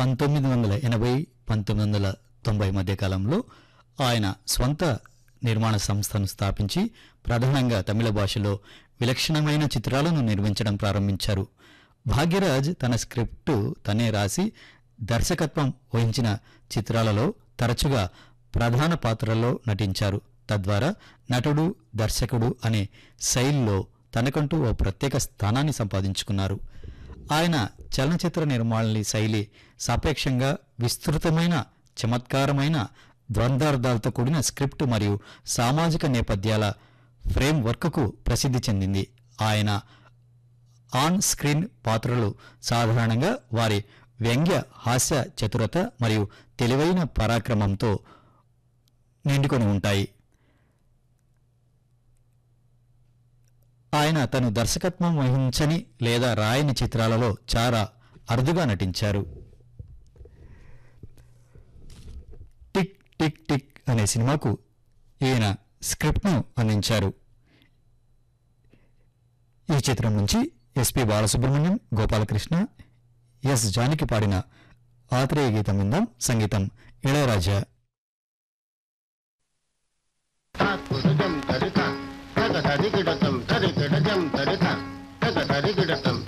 పంతొమ్మిది వందల ఎనభై పంతొమ్మిది వందల తొంభై మధ్య కాలంలో ఆయన స్వంత నిర్మాణ సంస్థను స్థాపించి ప్రధానంగా తమిళ భాషలో విలక్షణమైన చిత్రాలను నిర్మించడం ప్రారంభించారు భాగ్యరాజ్ తన స్క్రిప్టు తనే రాసి దర్శకత్వం వహించిన చిత్రాలలో తరచుగా ప్రధాన పాత్రల్లో నటించారు తద్వారా నటుడు దర్శకుడు అనే శైలిలో తనకంటూ ఓ ప్రత్యేక స్థానాన్ని సంపాదించుకున్నారు ఆయన చలనచిత్ర నిర్మాణ శైలి సాపేక్షంగా విస్తృతమైన చమత్కారమైన ద్వంద్వార్థాలతో కూడిన స్క్రిప్ట్ మరియు సామాజిక నేపథ్యాల ఫ్రేమ్ వర్క్కు ప్రసిద్ధి చెందింది ఆయన ఆన్ స్క్రీన్ పాత్రలు సాధారణంగా వారి వ్యంగ్య హాస్య చతురత మరియు తెలివైన పరాక్రమంతో నిండుకొని ఉంటాయి ఆయన తను దర్శకత్వం వహించని లేదా రాయని చిత్రాలలో చాలా అరుదుగా నటించారు టిక్ టిక్ టిక్ అనే సినిమాకు ఈయన స్క్రిప్ట్ను అందించారు ఈ చిత్రం నుంచి ఎస్పి బాలసుబ్రహ్మణ్యం గోపాలకృష్ణ ఎస్ జానికి పాడిన ఆత్రేయ గీతం విందాం సంగీతం ఇళయరాజా తాకుడుజం తరుత తగ తరిగిడతం తరిగిడజం తరుత తగ తరిగిడతం